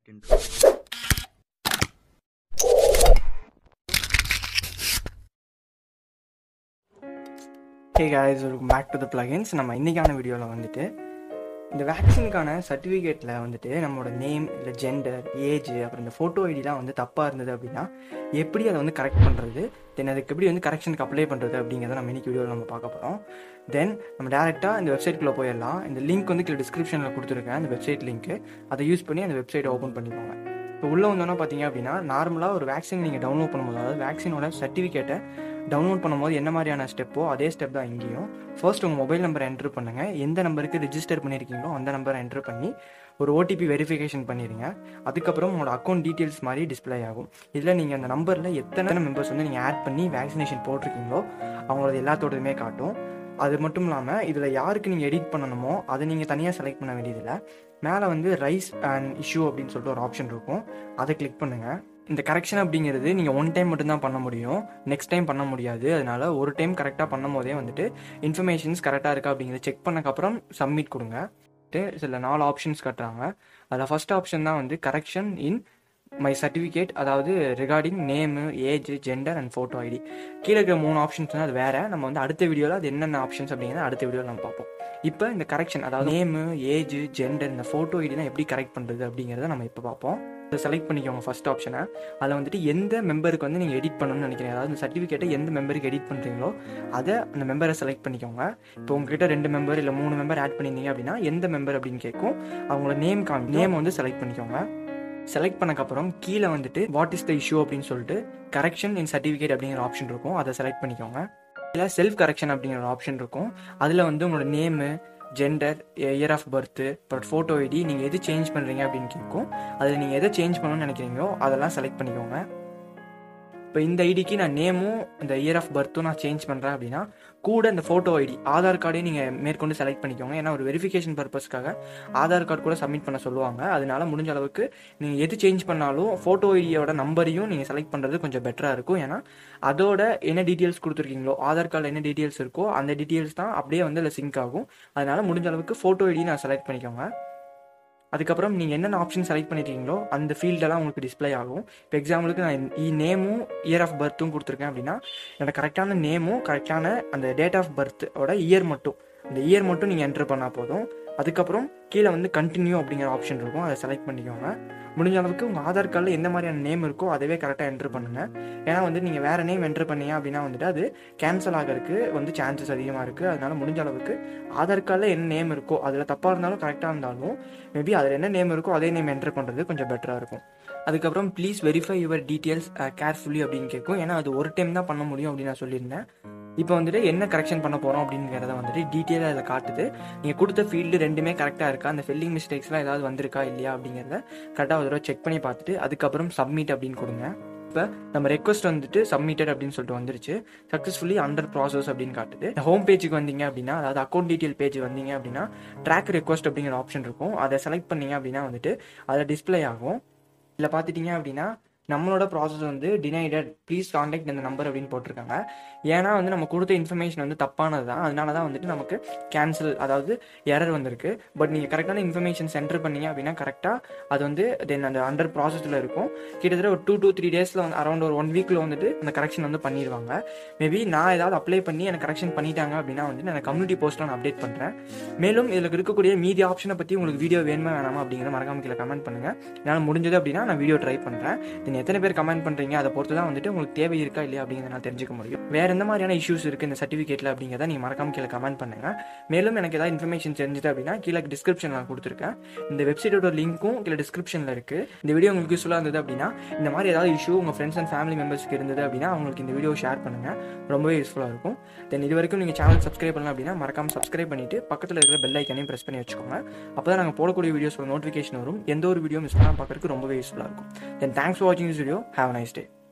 hey guys welcome back to the plugins நம்ம இன்றைக்கான வீடியோவில் வந்துட்டு இந்த வேக்சினுக்கான சர்டிஃபிகேட்டில் வந்துட்டு நம்மளோட நேம் இல்லை ஜெண்டர் ஏஜ் அப்புறம் இந்த ஃபோட்டோ ஐடிலாம் வந்து தப்பாக இருந்தது அப்படின்னா எப்படி அதை வந்து கரெக்ட் பண்ணுறது தென் அதுக்கு எப்படி வந்து கரெக்ஷனுக்கு அப்ளை பண்ணுறது அப்படிங்கிறத நம்ம இன்னைக்கு வீடியோவில் நம்ம பார்க்க போகிறோம் தென் நம்ம டேரெக்டாக இந்த வெப்சைட்குள்ளே போயிடலாம் இந்த லிங்க் வந்து கீழே டிஸ்கிரிப்ஷனில் கொடுத்துருக்கேன் அந்த வெப்சைட் லிங்க்கு அதை யூஸ் பண்ணி அந்த வெப்சைட்டை ஓப்பன் பண்ணிக்கோங்க இப்போ உள்ளே வந்தோன்னா பார்த்தீங்க அப்படின்னா நார்மலாக ஒரு வேக்சின் நீங்கள் டவுன்லோட் பண்ணும்போது அதாவது வேக்சினோட சர்டிஃபிகேட்டை டவுன்லோட் பண்ணும்போது என்ன மாதிரியான ஸ்டெப்போ அதே ஸ்டெப் தான் இங்கேயும் ஃபர்ஸ்ட் உங்கள் மொபைல் நம்பரை என்ட்ரு பண்ணுங்கள் எந்த நம்பருக்கு ரிஜிஸ்டர் பண்ணியிருக்கீங்களோ அந்த நம்பரை என்ட்ரு பண்ணி ஒரு ஓடிபி வெரிஃபிகேஷன் பண்ணிடுங்க அதுக்கப்புறம் உங்களோட அக்கௌண்ட் டீட்டெயில்ஸ் மாதிரி டிஸ்ப்ளே ஆகும் இதில் நீங்கள் அந்த நம்பரில் எத்தனை மெம்பர்ஸ் வந்து நீங்கள் ஆட் பண்ணி வேக்சினேஷன் போட்டிருக்கீங்களோ அவங்களோட எல்லாத்தோடதுமே காட்டும் அது மட்டும் இல்லாமல் இதில் யாருக்கு நீங்கள் எடிட் பண்ணணுமோ அதை நீங்கள் தனியாக செலக்ட் பண்ண வேண்டியதில்லை மேலே வந்து ரைஸ் அண்ட் இஷ்யூ அப்படின்னு சொல்லிட்டு ஒரு ஆப்ஷன் இருக்கும் அதை கிளிக் பண்ணுங்கள் இந்த கரெக்ஷன் அப்படிங்கிறது நீங்கள் ஒன் டைம் மட்டும்தான் பண்ண முடியும் நெக்ஸ்ட் டைம் பண்ண முடியாது அதனால ஒரு டைம் கரெக்டாக பண்ணும் போதே வந்துட்டு இன்ஃபர்மேஷன்ஸ் கரெக்டாக இருக்கா அப்படிங்கிறத செக் பண்ணக்கப்புறம் சப்மிட் கொடுங்க சில நாலு ஆப்ஷன்ஸ் கட்டுறாங்க அதில் ஃபர்ஸ்ட் ஆப்ஷன் தான் வந்து கரெக்ஷன் இன் மை சர்டிஃபிகேட் அதாவது regarding name age gender and photo ID கீழே இருக்கிற மூணு ஆப்ஷன்ஸ் வந்து அது வேறு நம்ம வந்து அடுத்த வீடியோவில் அது என்னென்ன ஆப்ஷன்ஸ் அப்படிங்கிறத அடுத்த வீடியோவில் நம்ம பார்ப்போம் இப்போ இந்த கரெக்ஷன் அதாவது நேமு ஏஜ் ஜெண்டர் இந்த ஃபோட்டோ ஐடிலாம் எப்படி கரெக்ட் பண்ணுறது அப்படிங்கிறத நம்ம இப்போ பார்ப்போம் அதை செலக்ட் பண்ணிக்கோங்க ஃபர்ஸ்ட் ஆப்ஷனை அதில் வந்துட்டு எந்த மெம்பருக்கு வந்து நீங்கள் எடிட் பண்ணணும்னு நினைக்கிறீங்க அதாவது இந்த சர்டிஃபிகேட்டை எந்த மெம்பருக்கு எடிட் பண்ணுறீங்களோ அதை அந்த மெம்பரை செலக்ட் பண்ணிக்கோங்க இப்போ உங்ககிட்ட ரெண்டு மெம்பர் இல்லை மூணு மெம்பர் ஆட் பண்ணியிருந்தீங்க அப்படின்னா எந்த மெம்பர் அப்படின்னு கேட்கும் அவங்களோட நேம் காமி நேம் வந்து செலக்ட் பண்ணிக்கோங்க செலக்ட் பண்ணக்கப்புறம் கீழே வந்துட்டு வாட் இஸ் த இஷ்யூ அப்படின்னு சொல்லிட்டு கரெக்ஷன் இன் சர்டிஃபிகேட் அப்படிங்கிற ஆப்ஷன் இருக்கும் அதை செலக்ட் பண்ணிக்கோங்க இல்லை செல்ஃப் கரெக்ஷன் அப்படிங்கிற ஒரு ஆப்ஷன் இருக்கும் அதில் வந்து உங்களோட name gender year of birth அப்புறம் ஃபோட்டோ ஐடி நீங்கள் எது சேஞ்ச் பண்ணுறீங்க அப்படின்னு கேட்கும் அதில் நீங்கள் எதை சேஞ்ச் பண்ணணும்னு நினைக்கிறீங்களோ அதெல்லாம் செலக்ட் பண்ணிக்கோங்க இப்போ இந்த ஐடிக்கு நான் நேமும் இந்த இயர் ஆஃப் பர்த்தும் நான் சேஞ்ச் பண்ணுறேன் அப்படின்னா கூட இந்த ஃபோட்டோ ஐடி ஆதார் கார்டையும் நீங்கள் மேற்கொண்டு செலக்ட் பண்ணிக்கோங்க ஏன்னா ஒரு வெரிஃபிகேஷன் பர்பஸ்க்காக ஆதார் கார்டு கூட சப்மிட் பண்ண சொல்லுவாங்க அதனால முடிஞ்ச அளவுக்கு நீங்கள் எது சேஞ்ச் பண்ணாலும் ஃபோட்டோ ஐடியோட நம்பரையும் நீங்கள் செலக்ட் பண்ணுறது கொஞ்சம் பெட்டராக இருக்கும் ஏன்னா அதோட என்ன டீட்டெயில்ஸ் கொடுத்துருக்கீங்களோ ஆதார் கார்டில் என்ன டீட்டெயில்ஸ் இருக்கோ அந்த டீட்டெயில்ஸ் தான் அப்படியே வந்து அதில் சிங்க் ஆகும் அதனால முடிஞ்ச அளவுக்கு ஃபோட்டோ ஐடி நான் செலக்ட் பண்ணிக்கோங்க அதுக்கப்புறம் நீங்கள் என்னென்ன ஆப்ஷன் செலக்ட் பண்ணிட்டீங்களோ அந்த ஃபீல்டெல்லாம் உங்களுக்கு டிஸ்ப்ளே ஆகும் இப்போ எக்ஸாம்பிளுக்கு நான் இ நேமும் இயர் ஆஃப் பர்த்தும் கொடுத்துருக்கேன் அப்படின்னா எனக்கு கரெக்டான நேமும் கரெக்டான அந்த டேட் ஆஃப் பர்த்தோட இயர் மட்டும் அந்த இயர் மட்டும் நீங்கள் என்ட்ரு பண்ணால் போதும் அதுக்கப்புறம் கீழே வந்து கண்டினியூ அப்படிங்கிற ஆப்ஷன் இருக்கும் அதை செலக்ட் பண்ணிக்கோங்க முடிஞ்ச அளவுக்கு உங்கள் ஆதார் கார்டில் எந்த மாதிரியான நேம் இருக்கோ அதவே கரெக்டாக என்ட்ரு பண்ணுங்கள் ஏன்னா வந்து நீங்கள் வேறு நேம் என்ட்ரு பண்ணீங்க அப்படின்னா வந்துட்டு அது கேன்சல் ஆகிறதுக்கு வந்து சான்சஸ் அதிகமாக இருக்குது அதனால முடிஞ்ச அளவுக்கு ஆதார் கார்டில் என்ன நேம் இருக்கோ அதில் தப்பாக இருந்தாலும் கரெக்டாக இருந்தாலும் மேபி அதில் என்ன நேம் இருக்கோ அதே நேம் என்ட்ரு பண்ணுறது கொஞ்சம் பெட்டராக இருக்கும் அதுக்கப்புறம் please verify your details carefully அப்படின்னு கேட்கும் ஏன்னா அது ஒரு டைம் தான் பண்ண முடியும் அப்படின்னு நான் சொல்லியிருந்தேன் இப்போ வந்துட்டு என்ன கரெக்ஷன் பண்ண போகிறோம் அப்படிங்கிறத வந்துட்டு டீட்டெயிலாக அதில் காட்டுது நீங்கள் கொடுத்த ஃபீல்டு ரெண்டுமே கரெக்டாக இருக்கா அந்த ஃபில்லிங் மிஸ்டேக்ஸ்லாம் ஏதாவது வந்திருக்கா இல்லையா அப்படிங்கிறத கரெக்டாக ஒரு தடவை செக் பண்ணி பார்த்துட்டு அதுக்கப்புறம் சப்மிட் அப்படின்னு கொடுங்க இப்போ நம்ம ரெக்வஸ்ட் வந்துட்டு சப்மிட்டட் அப்படின்னு சொல்லிட்டு வந்துருச்சு சக்ஸஸ்ஃபுல்லி அண்டர் ப்ராசஸ் அப்படின்னு காட்டுது ஹோம் பேஜுக்கு வந்தீங்க அப்படின்னா அதாவது அக்கௌண்ட் டீட்டெயில் பேஜ் வந்தீங்க அப்படின்னா ட்ராக் ரெக்வஸ்ட் அப்படிங்கிற ஆப்ஷன் இருக்கும் அதை செலக்ட் பண்ணீங்க அப்படின்னா வந்துட்டு அதில் டிஸ்பிளே ஆகும் இதில் பார்த்துட்டிங்க அப்படின்னா நம்மளோட ப்ராசஸ் வந்து டினைடட் ப்ளீஸ் காண்டாக்ட் இந்த நம்பர் அப்படின்னு போட்டிருக்காங்க ஏன்னா வந்து நம்ம கொடுத்த இன்ஃபர்மேஷன் வந்து தப்பானது தான் அதனால தான் வந்துட்டு நமக்கு கேன்சல் அதாவது எரர் வந்திருக்கு பட் நீங்கள் கரெக்டான இன்ஃபர்மேஷன் சென்டர் பண்ணீங்க அப்படின்னா கரெக்டாக அது வந்து தென் அந்த அண்டர் ப்ராசஸில் இருக்கும் கிட்டத்தட்ட ஒரு டூ டூ த்ரீ டேஸில் வந்து அரௌண்ட் ஒரு ஒன் வீக்கில் வந்துட்டு அந்த கரெக்ஷன் வந்து பண்ணிடுவாங்க மேபி நான் ஏதாவது அப்ளை பண்ணி எனக்கு கரெக்ஷன் பண்ணிட்டாங்க அப்படின்னா வந்து நான் கம்யூனிட்டி போஸ்ட்டில் நான் அப்டேட் பண்ணுறேன் மேலும் இதில் இருக்கக்கூடிய மீதி ஆப்ஷனை பற்றி உங்களுக்கு வீடியோ வேணுமா வேணாமா அப்படிங்கிறத மறக்காம கீழே கமெண்ட் பண்ணுங்கள் என்னால் முடிஞ்சது அப்படின்னா நான் வீடியோ ட்ரை பண்ணுறேன் தென் எத்தனை பேர் கமெண்ட் பண்ணுறீங்க அதை பொறுத்து தான் வந்துட்டு உங்களுக்கு தேவை இருக்கா இல்லையா அப்படிங்கிறத நான் தெரிஞ்சுக்க முடியும் வேறு எந்த மாதிரியான இஷ்யூஸ் இருக்குது இந்த சர்டிஃபிகேட்டில் அப்படிங்கிறத நீங்கள் மறக்காம கீழே கமெண்ட் பண்ணுங்கள் மேலும் எனக்கு ஏதாவது இன்ஃபர்மேஷன் தெரிஞ்சது அப்படின்னா கீழே டிஸ்கிரிப்ஷன் நான் கொடுத்துருக்கேன் இந்த வெப்சைட்டோட லிங்க்கும் கீழே டிஸ்கிரிப்ஷனில் இருக்குது இந்த வீடியோ உங்களுக்கு யூஸ்ஃபுல்லாக இருந்தது அப்படின்னா இந்த மாதிரி ஏதாவது இஷ்யூ உங்கள் ஃப்ரெண்ட்ஸ் அண்ட் ஃபேமிலி மெம்பர்ஸ்க்கு இருந்தது அப்படின்னா அவங்களுக்கு இந்த வீடியோ ஷேர் பண்ணுங்கள் ரொம்பவே யூஸ்ஃபுல்லாக இருக்கும் தென் இது வரைக்கும் நீங்கள் சேனல் சப்ஸ்கிரைப் பண்ணலாம் அப்படின்னா மறக்காம சப்ஸ்கிரைப் பண்ணிட்டு பக்கத்தில் இருக்கிற பெல் ஐக்கனையும் ப்ரெஸ் பண்ணி வச்சுக்கோங்க அப்போ தான் நாங்கள் போடக்கூடிய வீடியோஸோட நோட்டிஃபிகேஷன் வரும் எந்த ஒரு வீடியோ மிஸ் பண்ணாமல் பார்க்கறதுக்கு ரொம்பவே யூஸ்ஃபுல்லாக இருக்கும் தென் தேங்க்ஸ் ஃபார் வாட்சிங் this video have nice day